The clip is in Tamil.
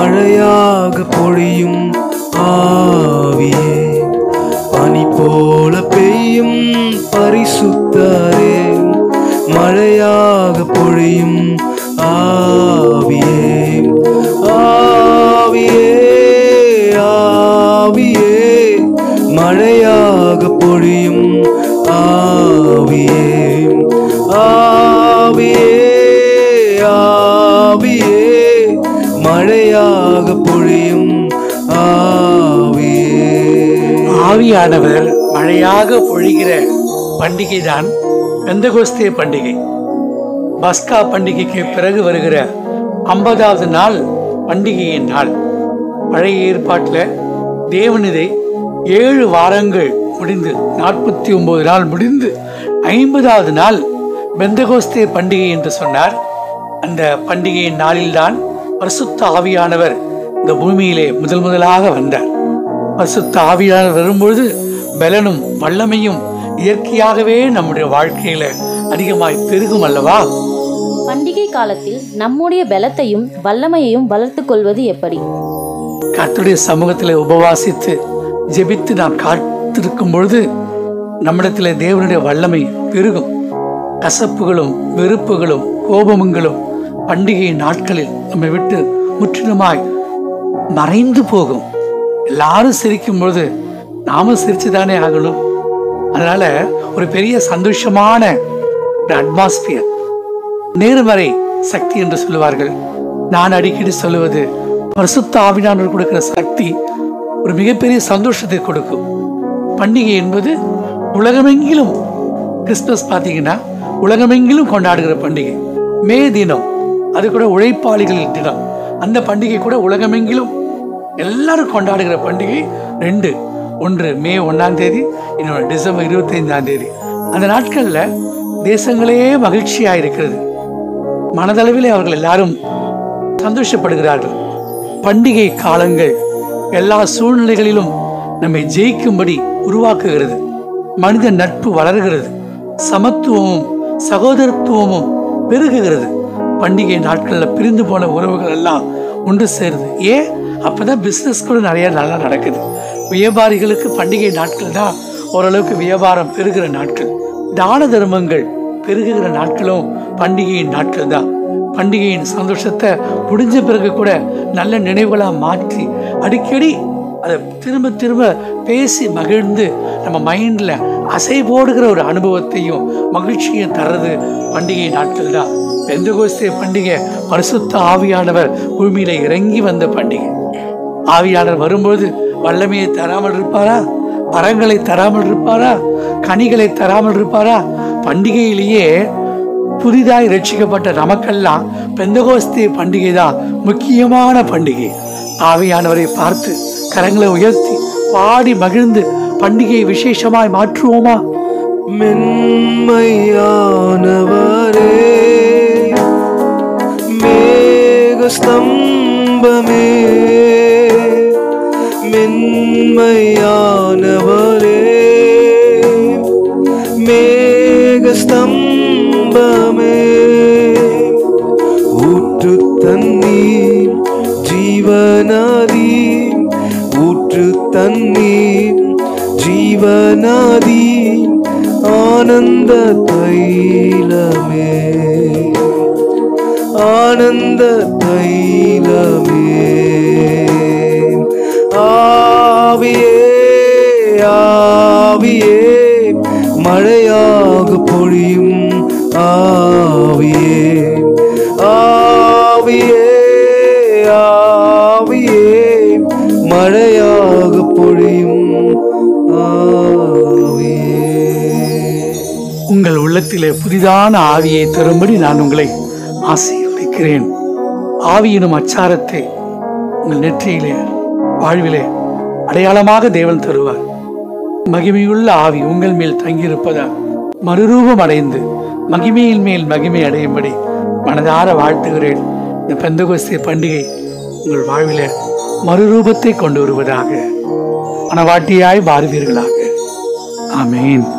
மழையாக பொழியும் ஆவியே பனி போல பெய்யும் பரிசுத்தரே மழையாக பொழியும் ஆவியே ஆவியே ஆவியே மழையாக பொழியும் ஆவியே ஆவியே ஆவியே மழையாக பொழியும் ஆவியே ஆவியானவர் மழையாக பொழிகிற பண்டிகை தான் பெந்தகோஸ்தே பண்டிகை பஸ்கா பண்டிகைக்கு பிறகு வருகிற ஐம்பதாவது நாள் பண்டிகையின் நாள் பழைய ஏற்பாட்டில் தேவன் இதை ஏழு வாரங்கள் முடிந்து நாற்பத்தி ஒன்பது நாள் முடிந்து ஐம்பதாவது நாள் பெந்தகோஸ்தே பண்டிகை என்று சொன்னார் அந்த பண்டிகையின் நாளில்தான் பரிசுத்த ஆவியானவர் இந்த பூமியிலே முதல் முதலாக வந்தார் பரிசுத்த ஆவியானவர் வரும்பொழுது பலனும் வல்லமையும் இயற்கையாகவே நம்முடைய வாழ்க்கையில அதிகமாய் பெருகும் அல்லவா பண்டிகை காலத்தில் நம்முடைய பலத்தையும் வல்லமையையும் வளர்த்துக் கொள்வது எப்படி கர்த்தருடைய சமூகத்தில் உபவாசித்து ஜெபித்து நாம் காத்திருக்கும் பொழுது நம்மிடத்தில் தேவனுடைய வல்லமை பெருகும் கசப்புகளும் வெறுப்புகளும் கோபமுங்களும் பண்டிகை நாட்களில் நம்மை விட்டு முற்றிலுமாய் மறைந்து போகும் எல்லாரும் சிரிக்கும் பொழுது நாமும் சிரிச்சுதானே ஆகணும் அதனால ஒரு பெரிய சந்தோஷமான ஒரு அட்மாஸ்பியர் நேர்மறை சக்தி என்று சொல்லுவார்கள் நான் அடிக்கடி சொல்லுவது பரிசுத்த ஆவியானவர் கொடுக்கிற சக்தி ஒரு மிகப்பெரிய சந்தோஷத்தை கொடுக்கும் பண்டிகை என்பது உலகமெங்கிலும் கிறிஸ்துமஸ் பார்த்தீங்கன்னா உலகமெங்கிலும் கொண்டாடுகிற பண்டிகை மே தினம் அது கூட உழைப்பாளிகள் தினம் அந்த பண்டிகை கூட உலகமெங்கிலும் எல்லாரும் கொண்டாடுகிற பண்டிகை ரெண்டு ஒன்று மே ஒன்றாம் தேதி இன்னொன்று டிசம்பர் இருபத்தைந்தாம் தேதி அந்த நாட்களில் தேசங்களே மகிழ்ச்சியாக இருக்கிறது மனதளவில் அவர்கள் எல்லாரும் சந்தோஷப்படுகிறார்கள் பண்டிகை காலங்கள் எல்லா சூழ்நிலைகளிலும் நம்மை ஜெயிக்கும்படி உருவாக்குகிறது மனித நட்பு வளர்கிறது சமத்துவமும் சகோதரத்துவமும் பெருகுகிறது பண்டிகை நாட்களில் பிரிந்து போன உறவுகள் எல்லாம் ஒன்று சேருது ஏன் அப்பதான் பிசினஸ் கூட நிறைய நல்லா நடக்குது வியாபாரிகளுக்கு பண்டிகை நாட்கள் தான் ஓரளவுக்கு வியாபாரம் பெருகிற நாட்கள் தான தர்மங்கள் பெருகுகிற நாட்களும் பண்டிகையின் நாட்கள் தான் பண்டிகையின் சந்தோஷத்தை முடிஞ்ச பிறகு கூட நல்ல நினைவுகளா மாற்றி அடிக்கடி அதை திரும்ப திரும்ப பேசி மகிழ்ந்து நம்ம மைண்ட்ல அசை போடுகிற ஒரு அனுபவத்தையும் மகிழ்ச்சியும் தர்றது பண்டிகை நாட்கள் தான் பெந்தகோஸ்தே பண்டிகை பரிசுத்த ஆவியானவர் பூமியில இறங்கி வந்த பண்டிகை ஆவியாளர் வரும்போது வல்லமையை தராமல் இருப்பாரா வரங்களை தராமல் இருப்பாரா கனிகளை தராமல் இருப்பாரா பண்டிகையிலேயே புதிதாய் ரட்சிக்கப்பட்ட நமக்கெல்லாம் பெந்தகோஸ்தே பண்டிகை தான் முக்கியமான பண்டிகை ஆவியானவரை பார்த்து கரங்களை உயர்த்தி பாடி மகிழ்ந்து பண்டிகையை விசேஷமாய் மாற்றுவோமா மென்மையானவரே மேகஸ்தம்பமே மென்மையானவரே மேகஸ்தம்பமே ஊற்று தண்ணீர் ஜீவநதி ஊற்று தண்ணீர் ஜீவநதி ஆனந்த தைலமே ஆனந்த தைலமே ஆவியே ஆவியே மழையாக பொழியும் ஆவியே ஆவியே ஆவியே மழையாக பொழியும் ஆவியே உங்கள் உள்ளத்திலே புதிதான ஆவியை தரும்படி நான் உங்களை ஆசீர்வதிக்கிறேன் ஆவியினும் அச்சாரத்தை உங்கள் நெற்றியிலே வாழ்விலே அடையாளமாக தேவன் தருவார் மகிமையுள்ள ஆவி உங்கள் மேல் தங்கியிருப்பதால் மறுரூபம் அடைந்து மகிமையின் மேல் மகிமை அடையும்படி மனதார வாழ்த்துகிறேன் இந்த பெந்தகோஸ்தே பண்டிகை உங்கள் வாழ்விலே மறுரூபத்தை கொண்டு வருவதாக மனவாட்டியாய் மாறுவீர்களாக ஆமேன்